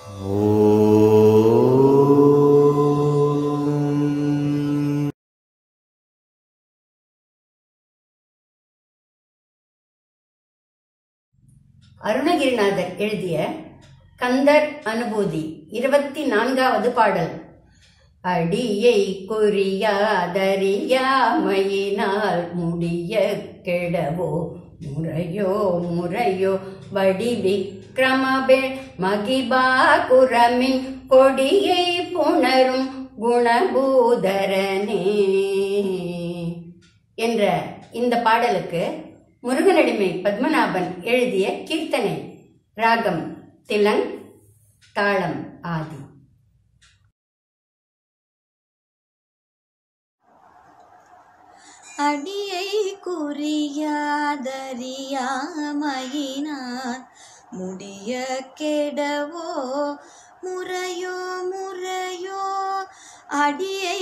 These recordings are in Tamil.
அருணகிரிநாதர் எழுதிய கந்தர் அனுபூதி இருபத்தி நான்காவது பாடல் அடியை குறியாதறியாமையினால் முடிய கெடவோ முறையோ முறையோ வடி விக்ரமபே மகிபா குரமின் கொடியை புணரும் குணபூதரனே என்ற இந்த பாடலுக்கு முருகனடிமை பத்மநாபன் எழுதிய கீர்த்தனை ராகம் திலங் தாளம் ஆதி அடியை குறியாதறியாமையினார் முடிய கெடவோ முறையோ முறையோ அடியை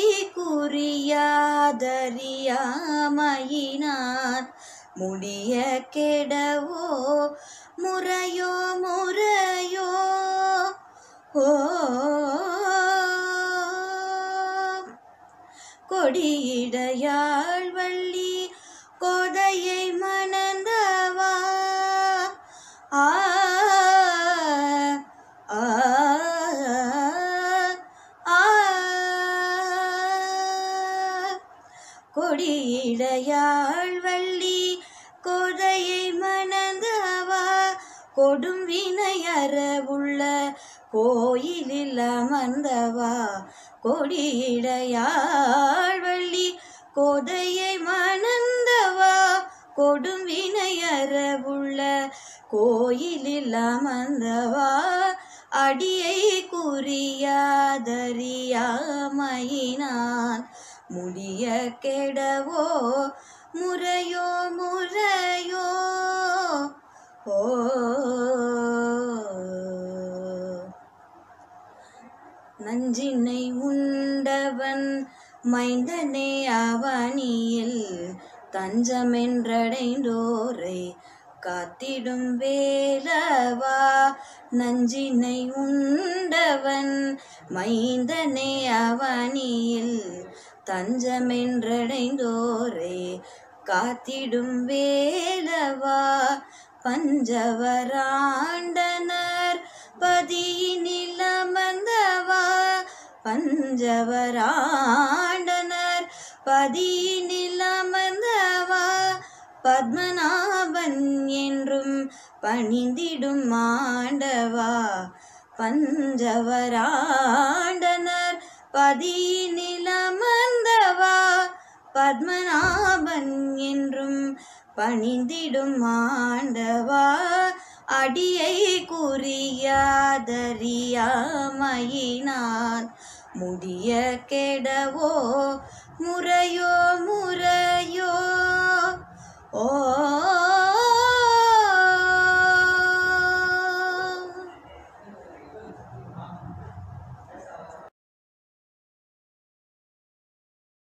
குறியாதறியாமையினார் முடிய கெடவோ முறையோ முறையோ ஓ கொடியிடையாள் வள்ளி கோதையை மணந்தவா ஆ ஆ, ஆ. கொடியிடையாள் வள்ளி கோதையை மணந்தவா கொடும் வினையறவுள்ள கோயிலில் அமர்ந்தவா கொடியிடையாள் வள்ளி கோதையை மணந்தவா கொடும் வினையறவுள்ள கோயிலில் அமர்ந்தவா அடியை குறியாதறியாமையினான் முடிய கெடவோ முறையோ முறையோ ஓ நஞ்சினை உண்டவன் மைந்தனே அவனியில் தஞ்சமென்றடைந்தோரை காத்திடும் வேலவா நஞ்சினை உண்டவன் மைந்தனே அவனியில் தஞ்சமென்றடைந்தோரை காத்திடும் வேலவா பஞ்சவராண்டனர் பதியினில் அமர்ந்தவா பஞ்சவராண்டனர் பதியினில் அமர்ந்தவா பத்மநாபன் என்றும் பணிந்திடும் ஆண்டவா பஞ்சவராண்டனர் பதியினில் அமர்ந்தவா பத்மநாபன் என்றும் பணிந்திடும் ஆண்டவா அடியை குறியாதறியாமையினான் முடிய கெடவோ முறையோ முறையோ ஓ